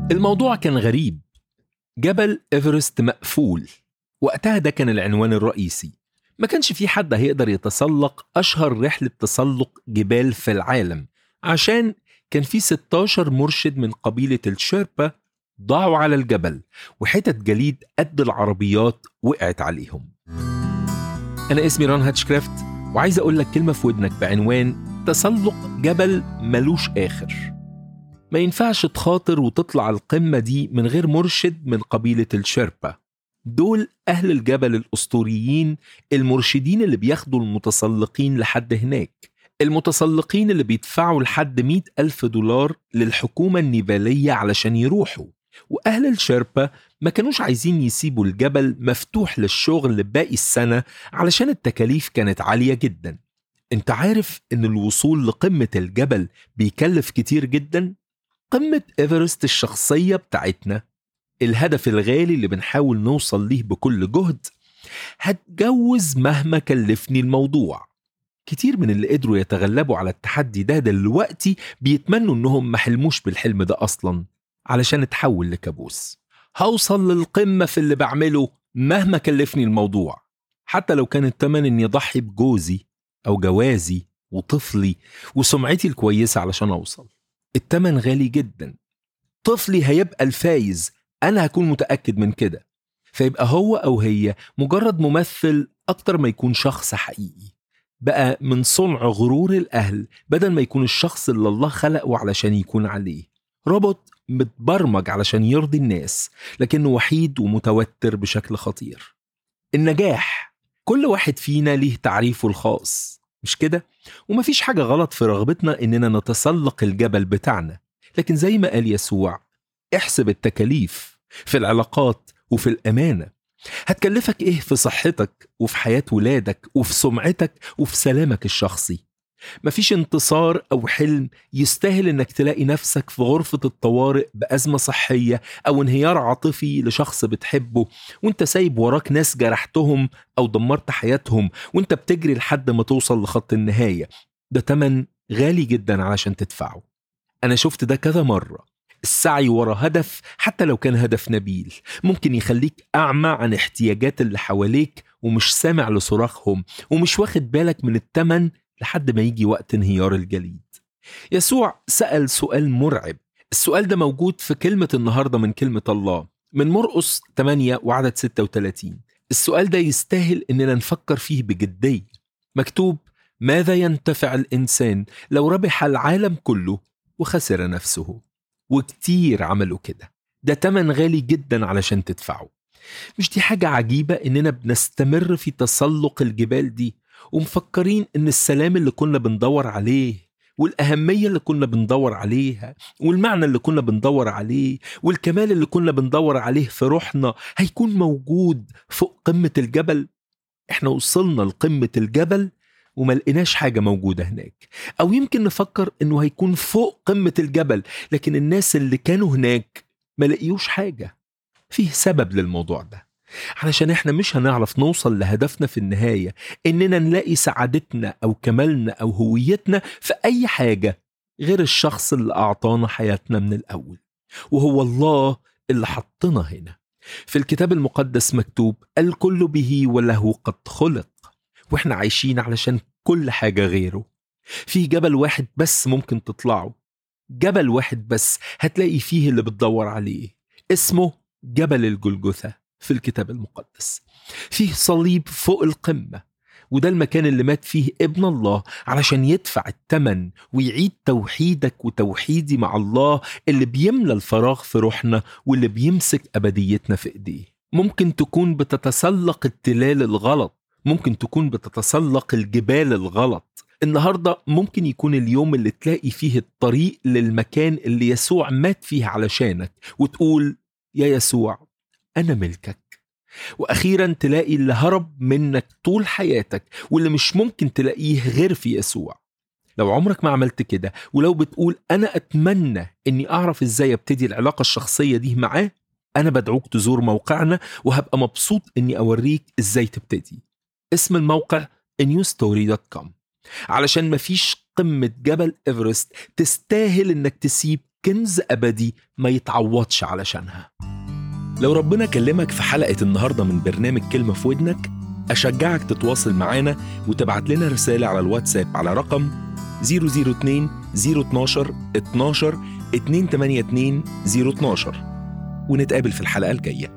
الموضوع كان غريب جبل إيفرست مقفول وقتها ده كان العنوان الرئيسي ما كانش في حد هيقدر يتسلق أشهر رحلة تسلق جبال في العالم عشان كان في 16 مرشد من قبيلة الشيربا ضاعوا على الجبل وحتت جليد قد العربيات وقعت عليهم أنا اسمي ران هاتشكرافت وعايز أقول لك كلمة في ودنك بعنوان تسلق جبل ملوش آخر ما ينفعش تخاطر وتطلع القمة دي من غير مرشد من قبيلة الشيربا دول أهل الجبل الأسطوريين المرشدين اللي بياخدوا المتسلقين لحد هناك المتسلقين اللي بيدفعوا لحد مئة ألف دولار للحكومة النيفالية علشان يروحوا وأهل الشيربا ما كانوش عايزين يسيبوا الجبل مفتوح للشغل باقي السنة علشان التكاليف كانت عالية جدا انت عارف ان الوصول لقمة الجبل بيكلف كتير جدا قمة إيفرست الشخصية بتاعتنا الهدف الغالي اللي بنحاول نوصل ليه بكل جهد هتجوز مهما كلفني الموضوع كتير من اللي قدروا يتغلبوا على التحدي ده دلوقتي بيتمنوا انهم ما حلموش بالحلم ده اصلا علشان اتحول لكابوس هوصل للقمة في اللي بعمله مهما كلفني الموضوع حتى لو كان التمن اني اضحي بجوزي او جوازي وطفلي وسمعتي الكويسة علشان اوصل التمن غالي جدا طفلي هيبقى الفايز انا هكون متأكد من كده فيبقى هو او هي مجرد ممثل اكتر ما يكون شخص حقيقي بقى من صنع غرور الاهل بدل ما يكون الشخص اللي الله خلقه علشان يكون عليه روبوت متبرمج علشان يرضي الناس لكنه وحيد ومتوتر بشكل خطير النجاح كل واحد فينا ليه تعريفه الخاص مش كده ومفيش حاجة غلط في رغبتنا إننا نتسلق الجبل بتاعنا لكن زي ما قال يسوع احسب التكاليف في العلاقات وفي الأمانة هتكلفك إيه في صحتك وفي حياة ولادك وفي سمعتك وفي سلامك الشخصي مفيش انتصار أو حلم يستاهل إنك تلاقي نفسك في غرفة الطوارئ بأزمة صحية أو انهيار عاطفي لشخص بتحبه وانت سايب وراك ناس جرحتهم أو دمرت حياتهم وانت بتجري لحد ما توصل لخط النهاية ده تمن غالي جدا علشان تدفعه أنا شفت ده كذا مرة السعي ورا هدف حتى لو كان هدف نبيل ممكن يخليك أعمى عن احتياجات اللي حواليك ومش سامع لصراخهم ومش واخد بالك من التمن لحد ما يجي وقت انهيار الجليد يسوع سأل سؤال مرعب السؤال ده موجود في كلمة النهاردة من كلمة الله من مرقس 8 وعدد 36 السؤال ده يستاهل إننا نفكر فيه بجدية مكتوب ماذا ينتفع الإنسان لو ربح العالم كله وخسر نفسه وكتير عملوا كده ده تمن غالي جدا علشان تدفعه مش دي حاجة عجيبة إننا بنستمر في تسلق الجبال دي ومفكرين إن السلام اللي كنا بندور عليه والأهمية اللي كنا بندور عليها والمعنى اللي كنا بندور عليه والكمال اللي كنا بندور عليه في روحنا هيكون موجود فوق قمة الجبل احنا وصلنا لقمة الجبل وما لقيناش حاجة موجودة هناك أو يمكن نفكر إنه هيكون فوق قمة الجبل لكن الناس اللي كانوا هناك ما لقيوش حاجة فيه سبب للموضوع ده علشان احنا مش هنعرف نوصل لهدفنا في النهاية اننا نلاقي سعادتنا او كمالنا او هويتنا في اي حاجة غير الشخص اللي اعطانا حياتنا من الاول وهو الله اللي حطنا هنا في الكتاب المقدس مكتوب الكل به وله قد خلق واحنا عايشين علشان كل حاجة غيره في جبل واحد بس ممكن تطلعه جبل واحد بس هتلاقي فيه اللي بتدور عليه اسمه جبل الجلجثة في الكتاب المقدس فيه صليب فوق القمة وده المكان اللي مات فيه ابن الله علشان يدفع الثمن ويعيد توحيدك وتوحيدي مع الله اللي بيملى الفراغ في روحنا واللي بيمسك أبديتنا في إيديه ممكن تكون بتتسلق التلال الغلط ممكن تكون بتتسلق الجبال الغلط النهارده ممكن يكون اليوم اللي تلاقي فيه الطريق للمكان اللي يسوع مات فيه علشانك وتقول يا يسوع أنا ملكك وأخيرا تلاقي اللي هرب منك طول حياتك واللي مش ممكن تلاقيه غير في يسوع لو عمرك ما عملت كده ولو بتقول أنا أتمنى أني أعرف إزاي أبتدي العلاقة الشخصية دي معاه أنا بدعوك تزور موقعنا وهبقى مبسوط أني أوريك إزاي تبتدي اسم الموقع newstory.com علشان مفيش قمة جبل إيفرست تستاهل إنك تسيب كنز أبدي ما يتعوضش علشانها لو ربنا كلمك في حلقة النهاردة من برنامج كلمة في ودنك أشجعك تتواصل معانا وتبعت لنا رسالة على الواتساب على رقم 002 012 12 282 012 ونتقابل في الحلقة الجاية